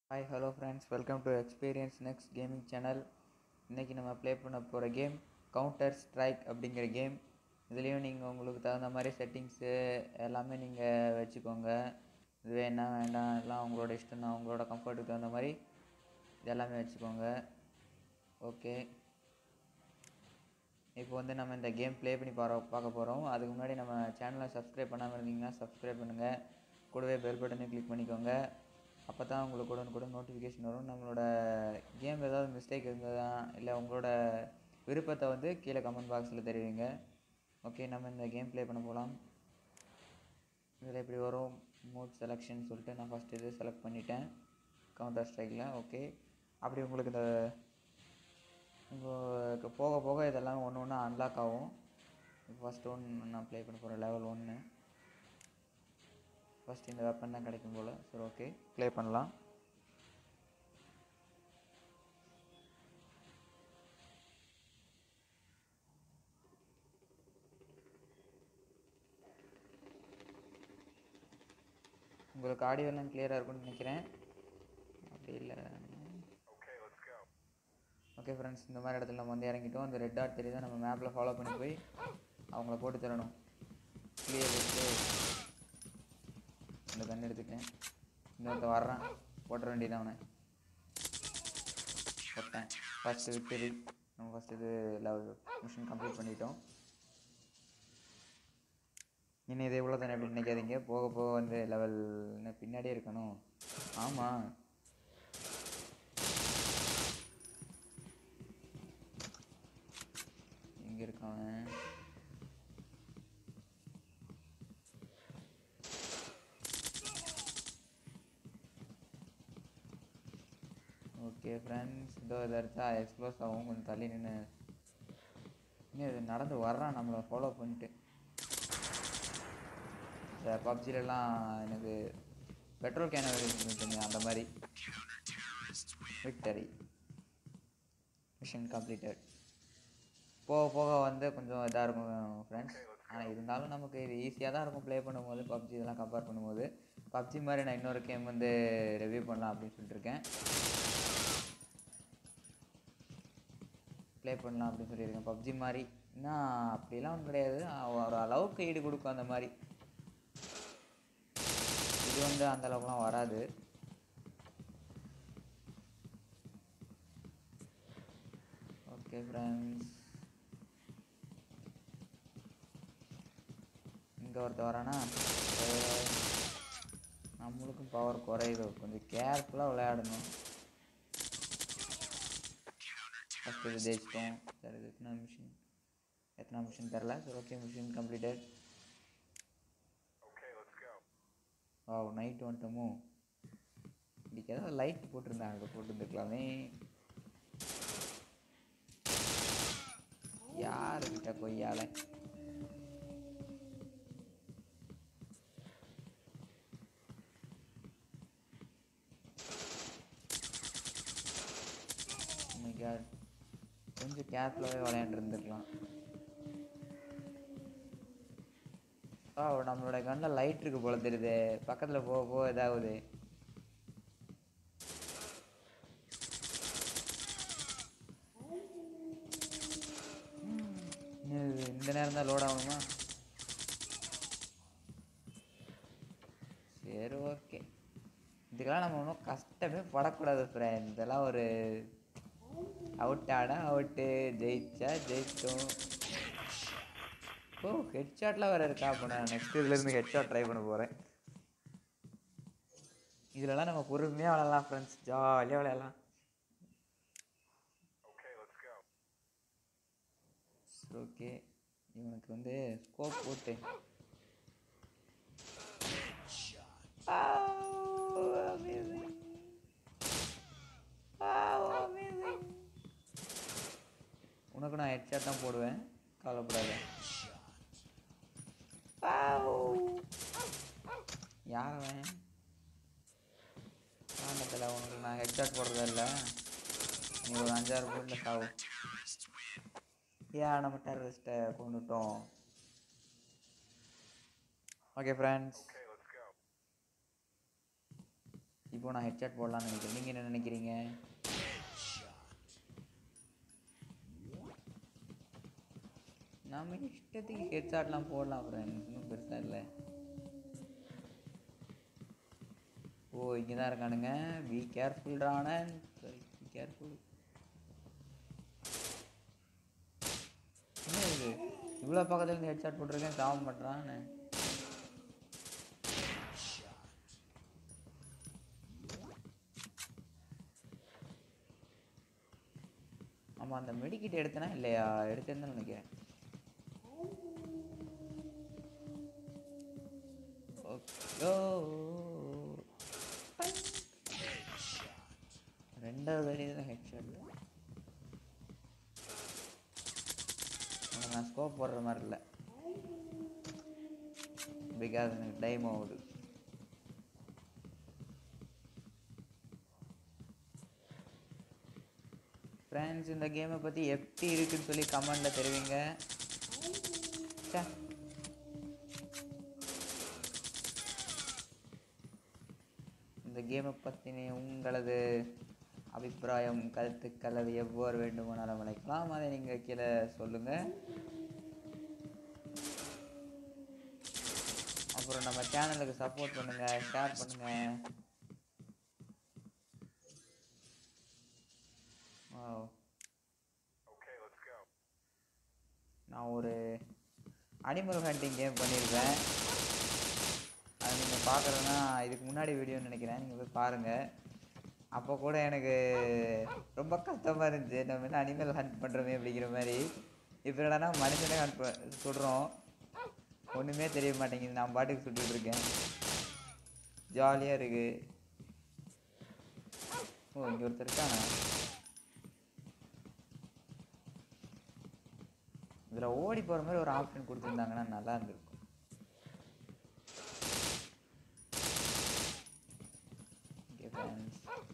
Hi hello friends welcome to experience next gaming channel இன்றைக்கி நம்ம play பண்ண போகிற கேம் கவுண்டர் ஸ்ட்ரைக் அப்படிங்கிற கேம் இதுலேயும் நீங்கள் உங்களுக்கு தகுந்த மாதிரி செட்டிங்ஸு எல்லாமே நீங்கள் வச்சுக்கோங்க இது வேணா வேண்டாம் எல்லாம் உங்களோட இஷ்டம் தான் உங்களோட கம்ஃபர்ட்டுக்கு தகுந்த மாதிரி இது எல்லாமே வச்சுக்கோங்க ஓகே இப்போ வந்து நம்ம இந்த கேம் ப்ளே பண்ணி பார பார்க்க போகிறோம் அதுக்கு முன்னாடி நம்ம சேனலை சப்ஸ்கிரைப் பண்ணாமல் இருந்தீங்கன்னா சப்ஸ்கிரைப் பண்ணுங்கள் கூடவே பெல் பட்டனை கிளிக் பண்ணிக்கோங்க அப்போ தான் உங்களுக்கு உடனுக்குடன் நோட்டிஃபிகேஷன் வரும் நம்மளோட கேம் ஏதாவது மிஸ்டேக் இருந்ததா இல்லை உங்களோட விருப்பத்தை வந்து கீழே கமெண்ட் பாக்ஸில் தெரிவிங்க ஓகே நம்ம இந்த கேம் ப்ளே பண்ண போகலாம் இதில் இப்படி வரும் மோட் செலெக்ஷன் சொல்லிட்டு நான் ஃபஸ்ட் இது செலக்ட் பண்ணிட்டேன் கவுண்டர் ஸ்ட்ரைக்கில் ஓகே அப்படி உங்களுக்கு இந்த உங்களுக்கு போக போக இதெல்லாம் ஒன்று ஒன்று அன்லாக் ஆகும் ஃபஸ்ட் ஒன் நான் ப்ளே பண்ண போகிறேன் லெவல் ஒன்று ஃபஸ்ட் இந்த வெப்பன் தான் கிடைக்கும் போல் சரி ஓகே ப்ளே பண்ணலாம் உங்களுக்கு ஆடியோ எல்லாம் கிளியராக இருக்கும்னு நினைக்கிறேன் அப்படி இல்லை ஓகே ஃப்ரெண்ட்ஸ் இந்த மாதிரி இடத்துல நம்ம வந்து இறங்கிட்டோம் அந்த ரெட் டாட் தெரியுதா நம்ம மேப்பில் ஃபாலோ பண்ணி போய் அவங்கள போட்டு தரணும் கிளியர் எடுத்து இந்த கன் எடுத்துட்டேன் இன்னொருத்த வர்றான் போட்டுற வேண்டியதான் அவனை போட்டேன் ஃபஸ்ட்டு விக்டரி நம்ம ஃபஸ்ட் இது லெவல் மிஷன் கம்ப்ளீட் பண்ணிட்டோம் இனி இது இவ்வளோ தானே அப்படின்னு நினைக்காதீங்க போக போக வந்து லெவல் பின்னாடியே இருக்கணும் ஆமாம் எங்கே இருக்கான் அவன்? ஓகே ஃப்ரெண்ட்ஸ் இதோ இதை எடுத்தா எக்ஸ்ப்ளோஸ் ஆகும் கொஞ்சம் தள்ளி நின்று இன்னும் இது நடந்து வர்றான் நம்மளை ஃபாலோ பண்ணிட்டு இந்த பப்ஜிலலாம் எனக்கு பெட்ரோல் கேன இருந்துச்சுங்க அந்த மாதிரி விக்டரி மிஷன் கம்ப்ளீட்டட் போக போக வந்து கொஞ்சம் இதாக இருக்கும் ஃப்ரெண்ட்ஸ் ஆனால் இருந்தாலும் நமக்கு இது ஈஸியாக தான் இருக்கும் ப்ளே பண்ணும்போது பப்ஜி இதெல்லாம் கம்பேர் பண்ணும்போது பப்ஜி மாதிரி நான் இன்னொரு கேம் வந்து ரிவ்யூ பண்ணலாம் அப்படின்னு சொல்லிட்டு இருக்கேன் ப்ளே பண்ணலாம் அப்படின்னு சொல்லியிருக்கேன் பப்ஜி மாதிரி என்ன அப்படிலாம் ஒன்றும் கிடையாது ஒரு அளவுக்கு ஈடு கொடுக்கும் அந்த மாதிரி இது வந்து அந்த அளவுக்குலாம் வராது ஓகே ஃப்ரெண்ட்ஸ் இங்கே ஒருத்த வரானா அஹ் நம்மளுக்கும் பவர் குறையுது கொஞ்சம் கேர்ஃபுல்லாக விளையாடணும் ஃபஸ்ட் இது ஜெயிச்சிட்டோம் சரி இது எத்தனை மிஷின் எத்தனை மிஷின் தெரில சரி ஓகே மிஷின் கம்ப்ளீட்டட் வா நைட் வந்துட்டோமோ இன்னைக்கு ஏதாவது லைட் போட்டிருந்தாங்க போட்டிருந்துருக்கலாமே யாருக்கிட்ட கொய்யால Oh my God. கொஞ்சம் கேர்ஃபுல்லாகவே விளையாண்டுருந்துருக்கலாம் ஆ நம்மளோட கண்ணில் லைட் இருக்கு போல தெரியுது பக்கத்தில் போக போக இதாகுது இன்னும் இது இந்த நேரம் தான் லோட் ஆகணுமா சரி ஓகே இதுக்கெல்லாம் நம்ம ஒன்றும் கஷ்டமே படக்கூடாது ஃப்ரெண்ட் இதெல்லாம் ஒரு அவுட் ஆடா அவுட்டு ஜெயிச்சா ஜெயிச்சோம் ஓ ஹெட்ஷாட்லாம் வேறு இருக்கா அப்போ நான் நெக்ஸ்ட் இதுலேருந்து ஹெட்ஷாட் ட்ரை பண்ண போகிறேன் இதுலலாம் நம்ம பொறுமையாக விளையாடலாம் ஃப்ரெண்ட்ஸ் ஜாலியாக விளையாடலாம் ஓகே இவனுக்கு வந்து ஸ்கோப் போட்டு Oh, amazing. Oh, amazing. உனக்கு நான் ஹெட்ஷாட் தான் போடுவேன் கவலைப்படாத யார் அவன் காண்டத்தில் உனக்கு நான் ஹெட்ஷாட் போடுறதா இல்லை நீ ஒரு அஞ்சாறு போட்டில் சாவு ஏன் நம்ம டெரரிஸ்ட்டை கொண்டுட்டோம் ஓகே ஃப்ரெண்ட்ஸ் இப்போ நான் ஹெட்ஷாட் போடலாம்னு நினைக்கிறேன் நீங்கள் என்ன நினைக்கிறீங்க நம்ம இஷ்டத்துக்கு ஹெட்ஷாட்லாம் போடலாம் ஃப்ரெண்ட்ஸ் ஒன்றும் பெருசாக இல்லை ஓ இங்கே தான் இருக்கானுங்க பி கேர்ஃபுல்டான சாரி பி கேர்ஃபுல் என்ன இது இவ்வளோ பக்கத்துல இருந்து ஹெட்ஷாட் போட்டிருக்கேன் சாவம் பண்ணுறான் ஆமாம் அந்த மெடிக்கிட் எடுத்தனா இல்லையா எடுத்திருந்தேன்னு நினைக்கிறேன் ஓ ரெண்டாவது அடி தான் ஹெட்ஷாட் நான் ஸ்கோப் போடுற மாதிரி இல்லை பிகாஸ் எனக்கு டைம் ஆகுது ஃப்ரெண்ட்ஸ் இந்த கேமை பற்றி எப்படி இருக்குன்னு சொல்லி கமெண்டில் தெரிவிங்க ச்சே. இந்த கேமை பற்றின உங்களது அபிப்பிராயம் கருத்துக்கள் அது எவ்வாறு வேண்டுமானாலும் அழைக்கலாம் அதை நீங்கள் கீழே சொல்லுங்கள் அப்புறம் நம்ம சேனலுக்கு சப்போர்ட் பண்ணுங்கள் ஷேர் பண்ணுங்கள் Wow. நான் ஒரு அனிமல் ஹண்டிங் கேம் பண்ணியிருக்கேன் அது நீங்கள் பார்க்குறதுனா இதுக்கு முன்னாடி வீடியோன்னு நினைக்கிறேன் நீங்கள் போய் பாருங்கள் அப்போ கூட எனக்கு ரொம்ப கஷ்டமாக இருந்துச்சு நம்ம என்ன அனிமல் ஹண்ட் பண்ணுறோமே அப்படிங்கிற மாதிரி இப்போ என்னடா மனுஷனே ஹண்ட் சுடுறோம் ஒன்றுமே தெரிய மாட்டேங்குது நான் பாட்டுக்கு சுட்டுட்டு இருக்கேன் ஜாலியாக இருக்கு ஓ இங்கே ஒருத்தர் இருக்கானா இதில் ஓடி போகிற மாதிரி ஒரு ஆப்ஷன் கொடுத்துருந்தாங்கன்னா நல்லா இருந்திருக்கும் Okay, friends.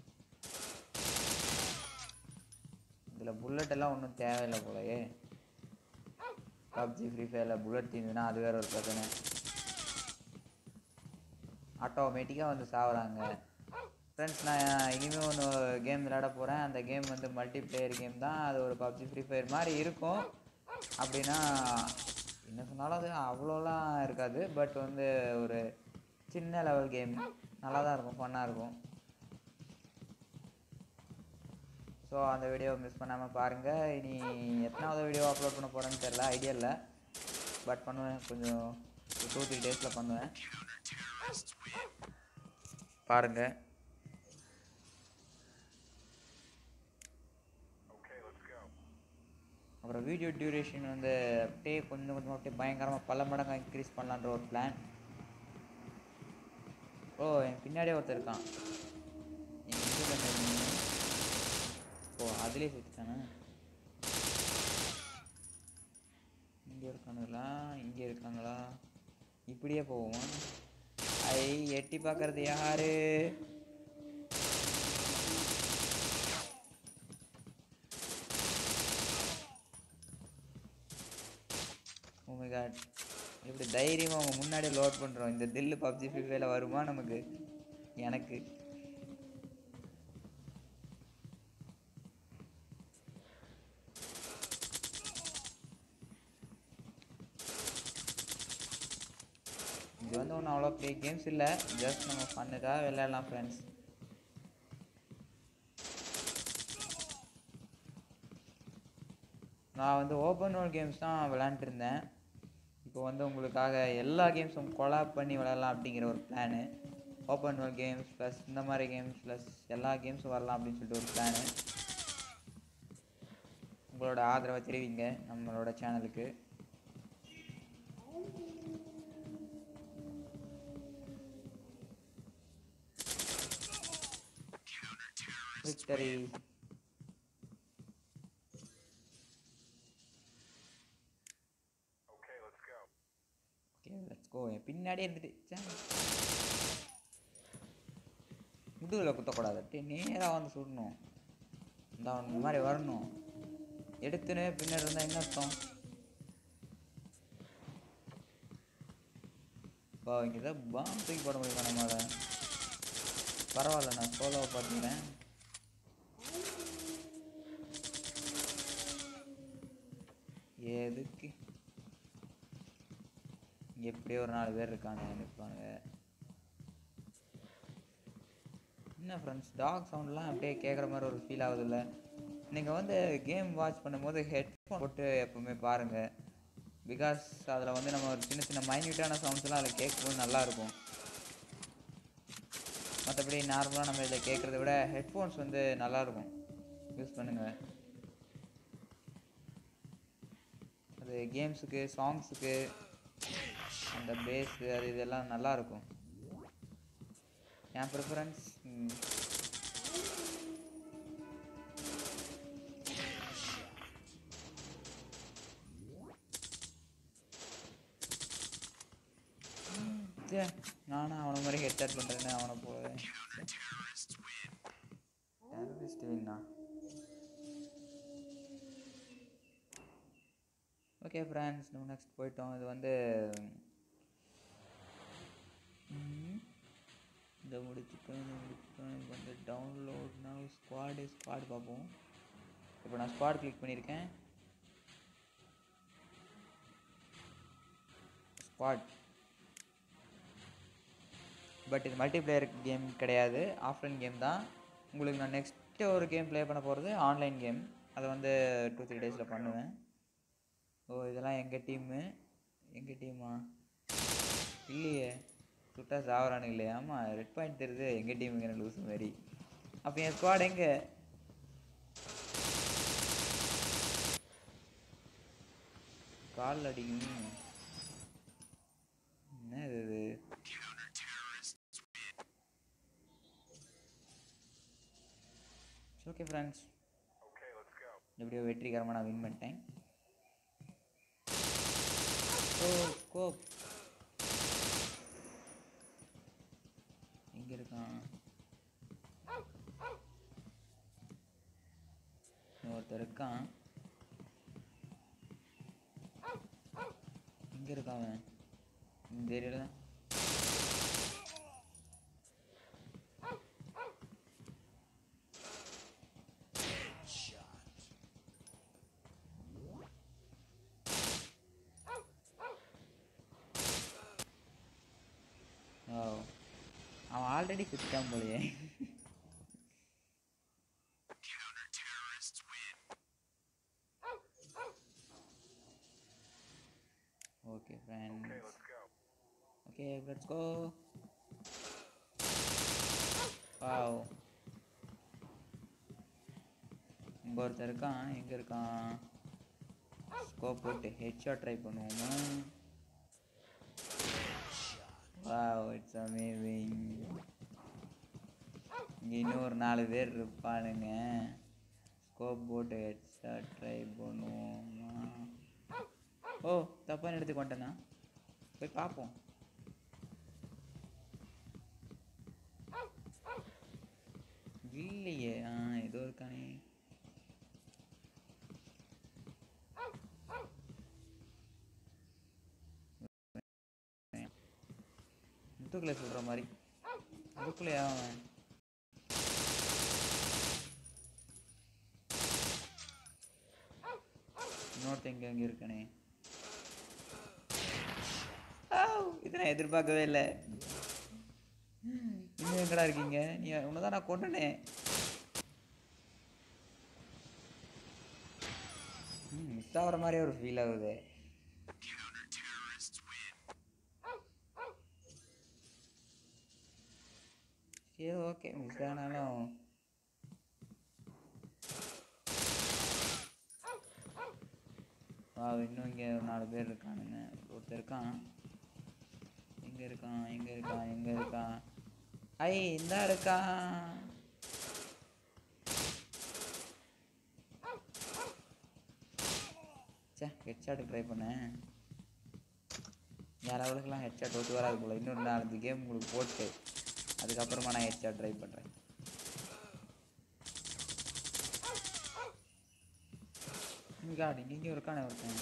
இதில் புல்லட் எல்லாம் ஒன்றும் தேவையில்லை போலயே பப்ஜி ஃப்ரீ ஃபயரில் புல்லட் தீர்ந்துன்னா அது வேற ஒரு பிரச்சனை ஆட்டோமேட்டிக்காக வந்து சாவறாங்க ஃப்ரெண்ட்ஸ் நான் இனிமேல் ஒன்று கேம் விளையாட போகிறேன் அந்த கேம் வந்து மல்டி பிளேயர் கேம் தான் அது ஒரு பப்ஜி ஃப்ரீ ஃபயர் மாதிரி இருக்கும் அப்படின்னா என்ன சொன்னாலும் அது அவ்வளோலாம் இருக்காது பட் வந்து ஒரு சின்ன லெவல் கேம் நல்லா தான் இருக்கும் ஃபன்னாக இருக்கும் ஸோ அந்த வீடியோ மிஸ் பண்ணாமல் பாருங்கள் இனி எத்தனாவது வீடியோ அப்லோட் பண்ண போகிறேன்னு தெரில ஐடியா இல்லை பட் பண்ணுவேன் கொஞ்சம் டூ த்ரீ டேஸில் பண்ணுவேன் பாருங்கள் அப்புறம் வீடியோ டியூரேஷன் வந்து அப்படியே கொஞ்சம் கொஞ்சமாக அப்படியே பயங்கரமாக பல மடங்காக இன்க்ரீஸ் பண்ணலான்ற ஒரு பிளான் ஓ என் பின்னாடியே ஒருத்தர் இருக்கான் என் இது பண்ண ஓ அதுலேயே சுற்றிட்டானே இங்கே இருக்கானுங்களா இங்கே இருக்காங்களா இப்படியே போவோம் ஐ எட்டி பார்க்கறது யாரு Oh my god இப்படி தைரியமாக அவங்க முன்னாடியே லோட் பண்ணுறோம் இந்த தில்லு பப்ஜி ஃப்ரீ ஃபயரில் வருமா நமக்கு எனக்கு இது வந்து ஒன்றும் அவ்வளோ பெரிய கேம்ஸ் இல்லை ஜஸ்ட் நம்ம ஃபன்னுக்காக விளையாடலாம் ஃப்ரெண்ட்ஸ் நான் வந்து ஓப்பன் வேர்ல்ட் கேம்ஸ் தான் விளையாண்டுருந்தேன் இப்போ வந்து உங்களுக்காக எல்லா கேம்ஸும் கொலாப் பண்ணி விளையாடலாம் அப்படிங்கிற ஒரு plan open world games plus இந்த மாதிரி கேம்ஸ் ப்ளஸ் எல்லா கேம்ஸும் வரலாம் அப்படின்னு சொல்லிட்டு ஒரு பிளானு உங்களோட ஆதரவை தெரிவிங்க நம்மளோட சேனலுக்கு விக்டரி ஓகே லெட்ஸ் கோ என் பின்னாடியே இருந்துட்டு ச்சே. முதுகில் குத்தக்கூடாது அப்படியே நேராக வந்து சுடணும் இந்த அவன் இந்த மாதிரி வரணும் எடுத்துன்னு பின்னாடி இருந்தால் என்ன அர்த்தம் பா இங்கே தான் பாம் தூக்கி போட முடியுமா நம்மளால பரவாயில்ல நான் சோலோவை பார்த்துக்கிறேன் எதுக்கு இங்க எப்படியோ ஒரு நாலு பேர் இருக்காங்க நிற்பாங்க என்ன ஃப்ரெண்ட்ஸ் டாக் சவுண்ட்லாம் அப்படியே கேட்குற மாதிரி ஒரு ஃபீல் ஆகுதுல்ல நீங்கள் வந்து கேம் வாட்ச் பண்ணும்போது ஹெட்ஃபோன் போட்டு எப்பவுமே பாருங்கள் பிகாஸ் அதில் வந்து நம்ம ஒரு சின்ன சின்ன மைன்யூட்டான சவுண்ட்ஸ்லாம் அதில் கேட்கும்போது நல்லாயிருக்கும் மற்றபடி நார்மலாக நம்ம இதில் கேட்குறத விட ஹெட்ஃபோன்ஸ் வந்து நல்லாயிருக்கும் யூஸ் பண்ணுங்கள் அது கேம்ஸுக்கு சாங்ஸுக்கு அந்த பேஸு அது இதெல்லாம் நல்லாயிருக்கும் என் ப்ரிஃபரன்ஸ் நானும் அவனை மாதிரி ஹெட்செட் பண்ணுறேன்னு அவனை போவேன் டெரரிஸ்ட் வின்னா ஓகே ஃப்ரெண்ட்ஸ் நம்ம நெக்ஸ்ட் போயிட்டோம் இது வந்து ம், இதை முடிச்சுட்டோம் இதை முடிச்சுட்டோம் இது வந்து டவுன்லோட்னா ஸ்குவாடு ஸ்குவாட் பார்ப்போம் இப்போ நான் ஸ்குவாட் கிளிக் பண்ணியிருக்கேன் ஸ்குவாட் பட் இது மல்டிப்ளேயர் கேம் கிடையாது ஆஃப்லைன் கேம் தான் உங்களுக்கு நான் நெக்ஸ்ட்டு ஒரு கேம் ப்ளே பண்ண போகிறது ஆன்லைன் கேம் அதை வந்து டூ த்ரீ டேஸில் பண்ணுவேன் ஓ இதெல்லாம் எங்கள் டீமு எங்கள் டீமா இல்லையே சுட்டா சாவரானுங்க இல்லையா ஆமாம் ரெட் பாயிண்ட் தெரியுது எங்கள் டீமுங்க லூஸ் மாதிரி அப்போ என் ஸ்குவாட் எங்கே கால் அடிக்கும் என்ன இது ஓகே ஃப்ரெண்ட்ஸ் எப்படியோ வெற்றிகரமாக நான் வின் பண்ணிட்டேன் ஓ ஸ்கோப் எங்கே இருக்கான் ஒருத்தர் இருக்கான் எங்க இருக்கான் அவன் இந்த ஏரியால தான் ஓ அவன் ஆல்ரெடி குத்திட்டான் போலயே okay friends okay let's go wow இங்க ஒருத்தர் இருக்கான் எங்க இருக்கான் ஸ்கோப் போட்டு ஹெட்ஷாட் ட்ரை பண்ணுவோமா வாவ் இட்ஸ் அமேசிங் இங்கே இன்னும் ஒரு நாலு பேர் இருப்பானுங்க ஸ்கோப் போட்டு ஹெட்ஷாட் ட்ரை பண்ணுவோமா ஓ தப்பான இடத்துக்கு வந்துட்டேனா போய் பார்ப்போம் இல்லையே ஆ ஏதோ இருக்கானே முத்துக்குள்ளே சொல்கிற மாதிரி அதுக்குள்ளேயா அவன் இன்னொருத்தன் இங்கே இங்கே இருக்கானே ஆவ், இதை நான் எதிர்பார்க்கவே இல்லை இன்னும் எங்கடா இருக்கீங்க நீ உன்னை தான் நான் கொண்டுனே மிஸ் ஆகிற மாதிரியே ஒரு ஃபீல் ஆகுது சரி ஓகே மிஸ் ஆனாலும் வா இன்னும் இங்கே ஒரு நாலு பேர் இருக்கானுங்க ஒருத்தர் இருக்கான் எங்க இருக்கான் எங்க இருக்கான் எங்க இருக்கான் ஐ இந்த இருக்கான் சே ஹெட்ஷாட்டுக்கு ட்ரை பண்ணேன் யாராவதுக்கெல்லாம் ஹெட்ஷாட் ஒத்து வராது போல இன்னொரு நாலஞ்சு கேம் உங்களுக்கு போட்டு அதுக்கப்புறமா நான் ஹெட்ஷாட் ட்ரை பண்ணுறேன் காட் இங்கே இங்கே இருக்கானே ஒருத்தன்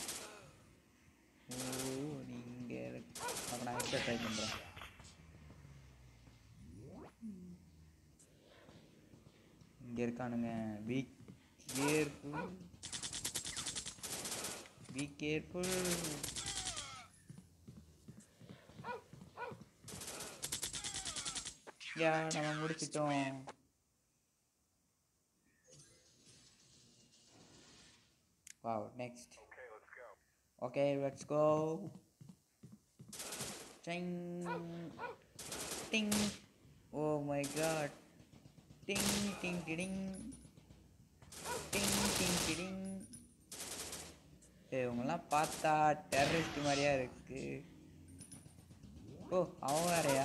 ஓ நீங்கள் அப்போ நான் ஹெட்ஷாட் ட்ரை பண்ணுறேன் இங்கே இருக்கானுங்க be careful be careful yeah நம்ம முடிச்சிட்டோம் Wow, next. Okay, let's go. Ting. Ting. Oh my god. Ting, ting, ting, ting. Ting, ting, ting, ting. ஏய் இவங்கெல்லாம் பார்த்தா டெரரிஸ்ட் மாதிரியா இருக்கு ஓ அவன் வேறயா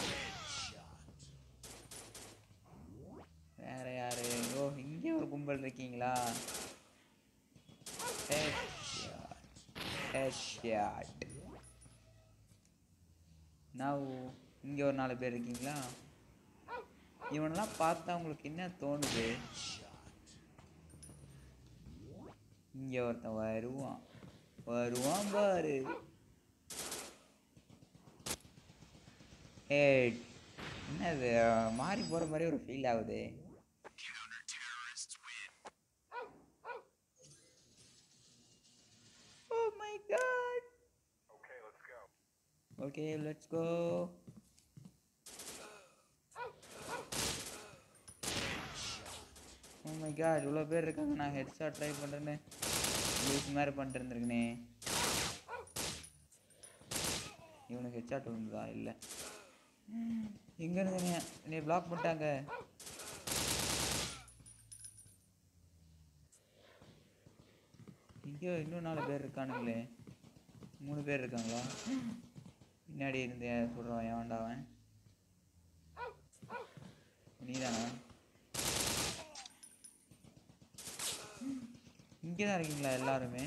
வேற யாரு ஓ இங்கே ஒரு கும்பல் இருக்கீங்களா Headshot. Headshot. Now இங்கே ஒரு நாலு பேர் இருக்கீங்களா இவனெல்லாம் பார்த்தா உங்களுக்கு என்ன தோணுது இங்கே ஒருத்தன் வருவான் வருவான் பாரு ஏய் என்னது மாறி போகிற மாதிரி ஒரு ஃபீல் ஆகுது Oh my god. Okay, let's go. Okay, let's go. Oh my god, இவ்வளோ பேர் இருக்காங்க நான் ஹெட்ஷாட் ட்ரை பண்ணுறேன்னு லூஸ் மாதிரி பண்ணிட்டு இருந்திருக்கனே இவனுக்கு ஹெட்ஷாட் விழுந்ததா இல்லை எங்கே இருந்தீங்க என்னை பிளாக் பண்ணிட்டாங்க இங்கே இன்னும் நாலு பேர் இருக்கானுங்களே மூணு பேர் இருக்காங்களா பின்னாடி இருந்து சொல்கிறான் ஏன்டா அவன் நீதானா இங்கே தான் இருக்கீங்களா எல்லாருமே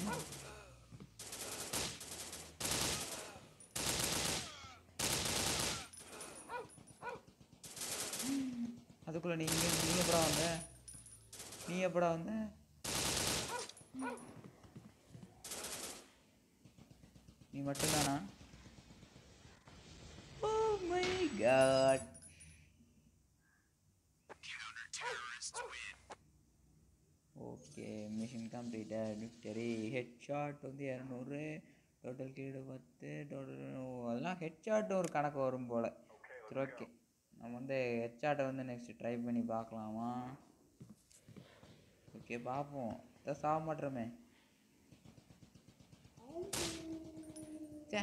அதுக்குள்ள நீங்க நீ எப்படா வந்த நீ எப்படா வந்த நீ மட்டும்தானா oh my god okay mission completed victory headshot வந்து இரநூறு டோட்டல் கீடு பத்து டோட்டல் அதெல்லாம் ஹெட் ஷாட் ஒரு கணக்கு வரும் போல் சரி ஓகே நம்ம வந்து ஹெட் ஷாட்டை வந்து நெக்ஸ்ட் ட்ரை பண்ணி பார்க்கலாமா ஓகே பார்ப்போம் இதான் சாக மாட்டோமே சே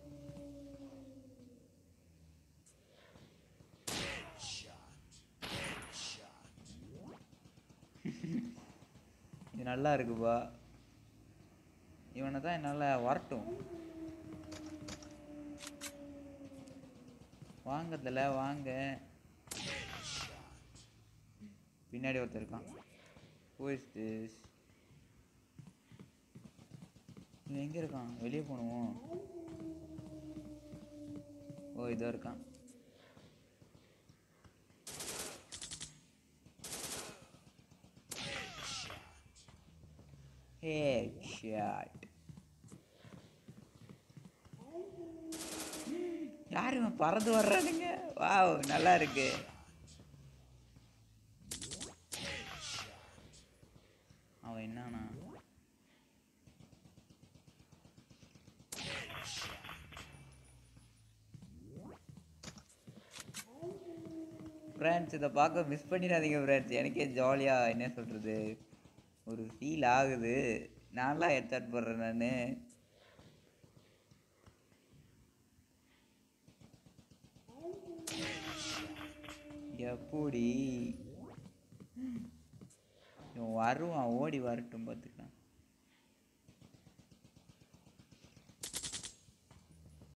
இது நல்லா இருக்குப்பா இவனை தான் என்னால் வரட்டும் வாங்கதில்ல வாங்க பின்னாடி ஒருத்தர் இருக்கான் Who is this இவன் எங்கே இருக்கான் வெளியே போகணுமோ ஓ இதோ இருக்கான் Headshot. யார் இவன் பறந்து வர்றானுங்க வாவ் நல்லா இருக்கு அவன் என்னன்னா ஃப்ரெண்ட்ஸ் இதை பார்க்க மிஸ் பண்ணிடாதீங்க ஃப்ரெண்ட்ஸ் எனக்கே ஜாலியாக என்ன சொல்கிறது ஒரு ஃபீல் ஆகுது நான்லாம் ஹெட்செட் போடுறேன் நான் எப்படி இவன் வருவான் ஓடி வரட்டும் பார்த்துக்கலாம்